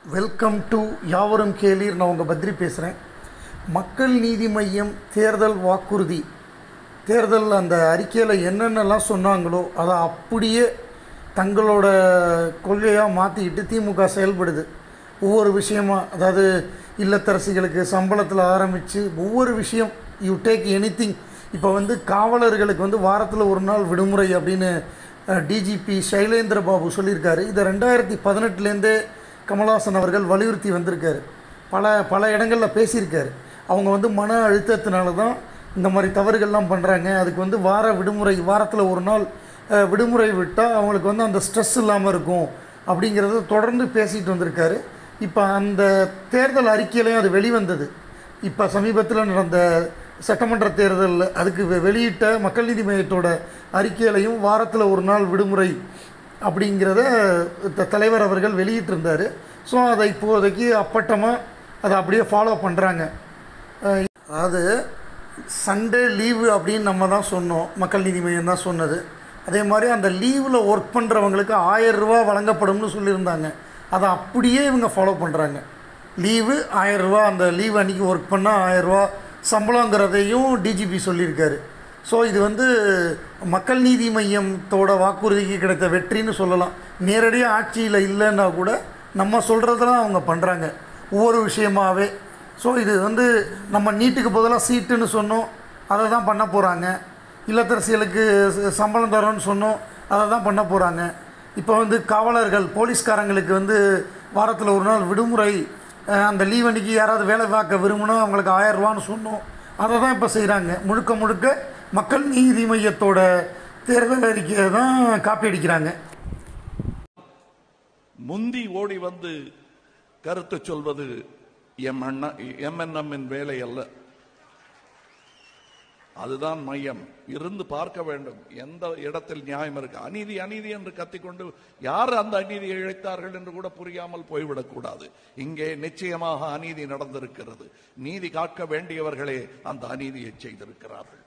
welcome to யாவரும் கேளீர் நான் உங்கள் பத்ரி பேசுகிறேன் மக்கள் நீதி மையம் தேர்தல் வாக்குறுதி தேர்தல் அந்த அறிக்கையில் என்னென்னலாம் சொன்னாங்களோ அதை அப்படியே தங்களோட கொள்கையாக மாற்றிக்கிட்டு திமுக செயல்படுது ஒவ்வொரு விஷயமா அதாவது இல்லத்தரசிகளுக்கு சம்பளத்தில் ஆரம்பித்து ஒவ்வொரு விஷயம் யூ டேக் எனி திங் இப்போ வந்து காவலர்களுக்கு வந்து வாரத்தில் ஒரு நாள் விடுமுறை அப்படின்னு டிஜிபி சைலேந்திர பாபு சொல்லியிருக்காரு இதை ரெண்டாயிரத்தி பதினெட்டுலேருந்தே கமல்ஹாசன் அவர்கள் வலியுறுத்தி வந்திருக்காரு பல பல இடங்களில் பேசியிருக்காரு அவங்க வந்து மன அழுத்தத்தினால தான் இந்த மாதிரி தவறுகள்லாம் பண்ணுறாங்க அதுக்கு வந்து வார விடுமுறை வாரத்தில் ஒரு நாள் அஹ், விடுமுறை விட்டால் அவங்களுக்கு வந்து அந்த ஸ்ட்ரெஸ் இல்லாமல் இருக்கும் அப்படிங்கிறத தொடர்ந்து பேசிட்டு வந்திருக்காரு இப்போ அந்த தேர்தல் அறிக்கையிலையும் அது வெளிவந்தது இப்போ சமீபத்தில் நடந்த சட்டமன்ற தேர்தல் அதுக்கு வெ- வெளியிட்ட மக்கள் நீதி மையத்தோட அறிக்கையிலையும் வாரத்தில் ஒரு நாள் விடுமுறை அப்படிங்கிறத த- தலைவர் அவர்கள் வெளியிட்டிருந்தார் ஸோ அதை இப்போதைக்கு அப்பட்டமாக அதை அப்படியே ஃபாலோ பண்ணுறாங்க அதாவது சண்டே லீவு அப்படின்னு நம்ம தான் சொன்னோம் மக்கள் நீதி மையம் தான் சொன்னது அதே மாதிரி அந்த லீவில் ஒர்க் பண்ணுறவங்களுக்கு ஆயிரம் ரூபா வழங்கப்படும்னு சொல்லியிருந்தாங்க அதை அப்படியே இவங்க ஃபாலோ பண்ணுறாங்க லீவு ஆயரூவா அந்த லீவ் அன்றைக்கி ஒர்க் பண்ணால் ஆயரூவா சம்பளங்கிறதையும் டிஜிபி சொல்லியிருக்காரு ஸோ இது வந்து மக்கள் நீதி மையத்தோட வாக்குறுதிக்கு கிடைத்த வெற்றின்னு சொல்லலாம் நேரடியாக ஆட்சியில் இல்லைன்னா கூட நம்ம சொல்கிறதெல்லாம் அவங்க பண்ணுறாங்க ஒவ்வொரு விஷயமாவே ஸோ இது வந்து நம்ம நீட்டுக்கு பதிலாக சீட்டுன்னு சொன்னோம் அதை தான் பண்ண போகிறாங்க இல்லத்தரசிகளுக்கு ச- சம்பளம் தரோன்னு சொன்னோம் அதை தான் பண்ண போகிறாங்க இப்போ வந்து காவலர்கள் போலீஸ்காரங்களுக்கு வந்து வாரத்தில் ஒரு நாள் விடுமுறை அஹ், அந்த லீவ் அன்னைக்கு யாராவது வேலை பார்க்க விரும்பினா அவங்களுக்கு ஆயிரம் ரூபான்னு சொன்னோம் அதை தான் இப்போ செய்கிறாங்க முழுக்க முழுக்க மக்கள் நீதி மையத்தோட தேர்தல் அறிக்கையை தான் காப்பி அடிக்கிறாங்க முந்தி ஓடி வந்து கருத்து சொல்வது எம் அண்ணா எம்என்எம்மின் வேலை அல்ல அதுதான் மையம் இருந்து பார்க்க வேண்டும் எந்த இடத்தில் நியாயம் இருக்கு அநீதி அநீதி என்று கத்திக்கொண்டு யார் அந்த அநீதியை இழைத்தார்கள் என்று கூட புரியாமல் போய்விடக்கூடாது இங்கே நிச்சயமாக அநீதி நடந்திருக்கிறது நீதி காக்க வேண்டியவர்களே அந்த அநீதியை செய்திருக்கிறார்கள்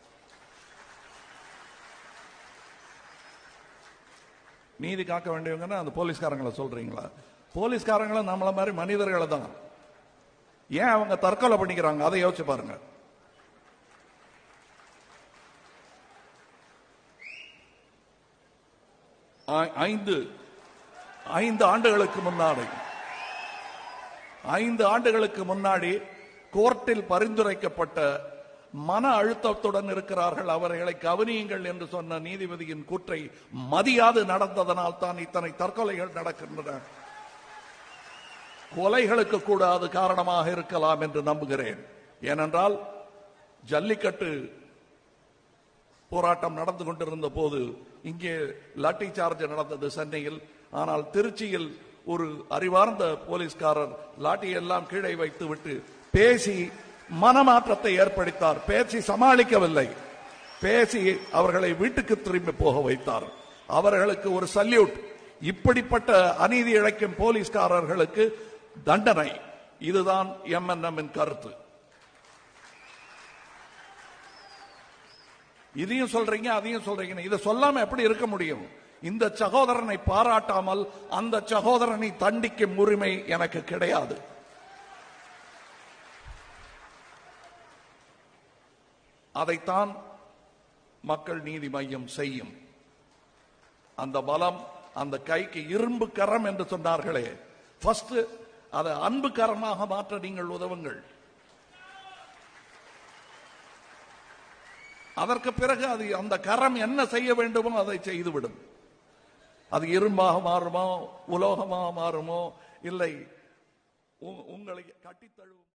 நீதி காக்க வேண்டியவங்கன்னா அந்த போலீஸ்காரங்களை சொல்றீங்களா போலீஸ்காரங்களை நம்மள மாதிரி மனிதர்களை தான் ஏன் அவங்க தற்கொலை பண்ணிக்கிறாங்க அதை யோசிச்சு பாருங்க ஐ- ஐந்து ஐந்து ஆண்டுகளுக்கு முன்னாடி ஐந்து ஆண்டுகளுக்கு முன்னாடி கோர்ட்டில் பரிந்துரைக்கப்பட்ட மன அழுத்தத்துடன் இருக்கிறார்கள் அவர்களை கவனியுங்கள் என்று சொன்ன நீதிபதியின் கூற்றை மதியாது நடந்ததனால் தான் இத்தனை தற்கொலைகள் நடக்கின்றன கொலைகளுக்கு கூட அது காரணமாக இருக்கலாம் என்று நம்புகிறேன் ஏனென்றால் ஜல்லிக்கட்டு போராட்டம் நடந்து கொண்டிருந்த போது இங்கே லாட்டி சார்ஜ் நடந்தது சென்னையில் ஆனால் திருச்சியில் ஒரு அறிவார்ந்த போலீஸ்காரர் லாட்டி எல்லாம் கீழே வைத்துவிட்டு பேசி மனமாற்றத்தை ஏற்படுத்தார் பேசி சமாளிக்கவில்லை பேசி அவர்களை வீட்டுக்கு திரும்பி போக வைத்தார் அவர்களுக்கு ஒரு சல்யூட் இப்படிப்பட்ட அநீதி இழைக்கும் போலீஸ்காரர்களுக்கு தண்டனை இதுதான் எம்என்எம்மின் கருத்து இதையும் சொல்றீங்க அதையும் சொல்றீங்க இதை சொல்லாம எப்படி இருக்க முடியும் இந்த சகோதரனை பாராட்டாமல் அந்த சகோதரனை தண்டிக்கும் உரிமை எனக்கு கிடையாது அதைத்தான் மக்கள் நீதி மையம் செய்யும் அந்த பலம் அந்த கைக்கு இரும்பு கரம் என்று சொன்னார்களே ஃபர்ஸ்ட் அதை அன்பு கரமாக மாற்ற நீங்கள் உதவுங்கள் அதற்கு பிறகு அது அந்த கரம் என்ன செய்ய வேண்டுமோ அதை செய்துவிடும் அது இரும்பாக மாறுமோ உலோகமாக மாறுமோ இல்லை உ- உங்களை கட்டித்தழுவும்